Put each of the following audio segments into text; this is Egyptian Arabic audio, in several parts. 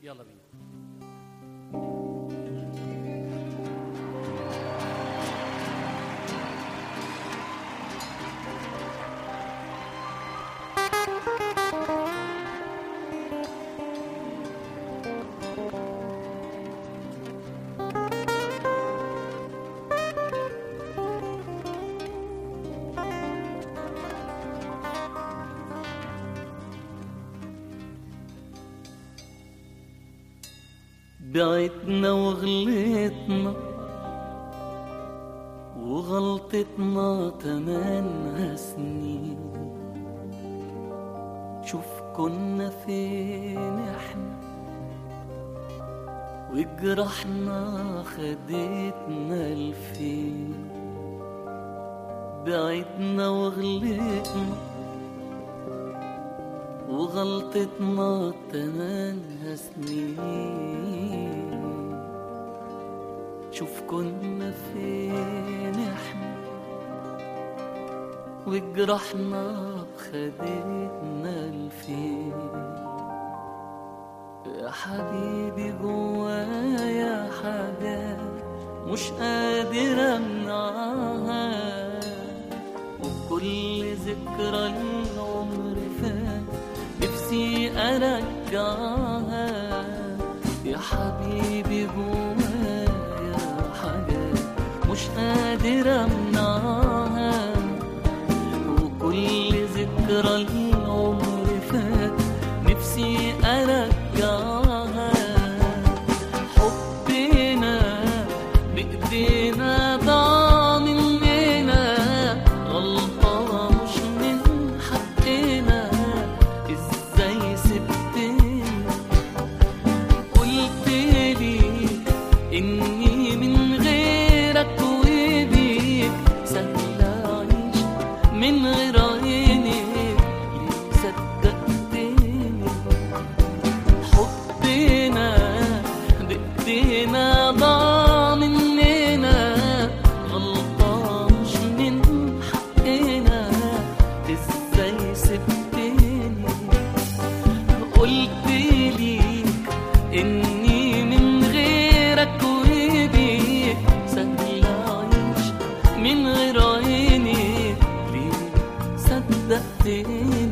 يلا بينا بعتنا وغلطنا وغلطتنا تمنها سنين شوف كنا فين احنا وجرحنا خدتنا لفين بعدنا وغلطنا وغلطتنا تمنها سنين شوف كنا فين احنا وجرحنا خدتنا لفين يا حبيبي جوايا حاجات مش قادر امنعها وكل ذكرى العمر فات نفسي ارجعها يا حبيبي جوايا حاجات مش قادر امنعها وكل ذكرى العمر فات نفسي ارجعها حبنا بايدينا ضاع مننا غلطة مش من حقنا ازاي سبتنا قلت لي اني من غيرك وبيك سهل اعيش من غير عينيك ليه صدقتني حبنا بايدينا ضاع مننا غلطة مش من حقنا ازاي سبتني قلت ليك اني من غيرك وبيك سهل اعيش من غير عيني ليه صدقتني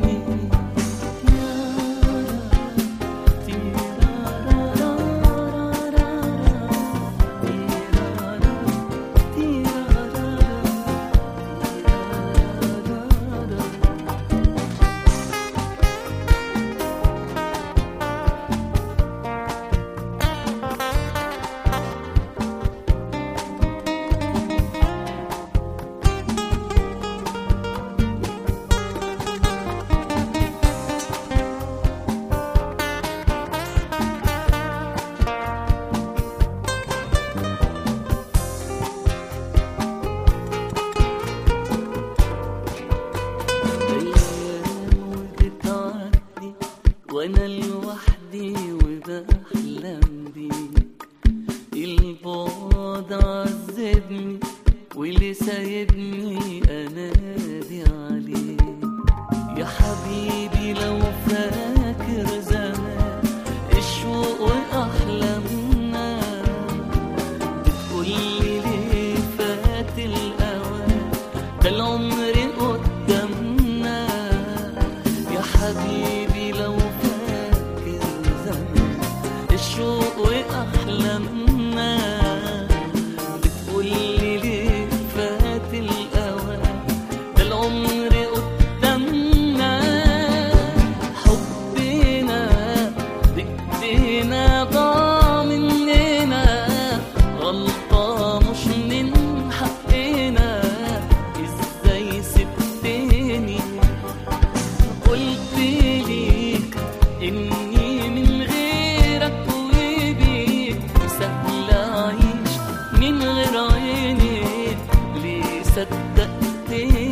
أيام بتعدي وأنا لوحدي وبحلم بيك البعد عذبني واللي سايبني أنادي عليك يا حبيبي لو فاكر زمان الشوق وأحلامنا بتقولي ليه فات الأوان ده العمر قدامنا يا حبيبي لو فاكر زمان الشوق وأحلامنا بتقولي ليه فات الأوان ده العمر قدامنا حبنا بإيدينا ضاع مننا غلطة مش من حقنا ازاي سبتني قلت ليك اني من غيرك وبيك سهل اعيش من غير عينيك ليه صدقتني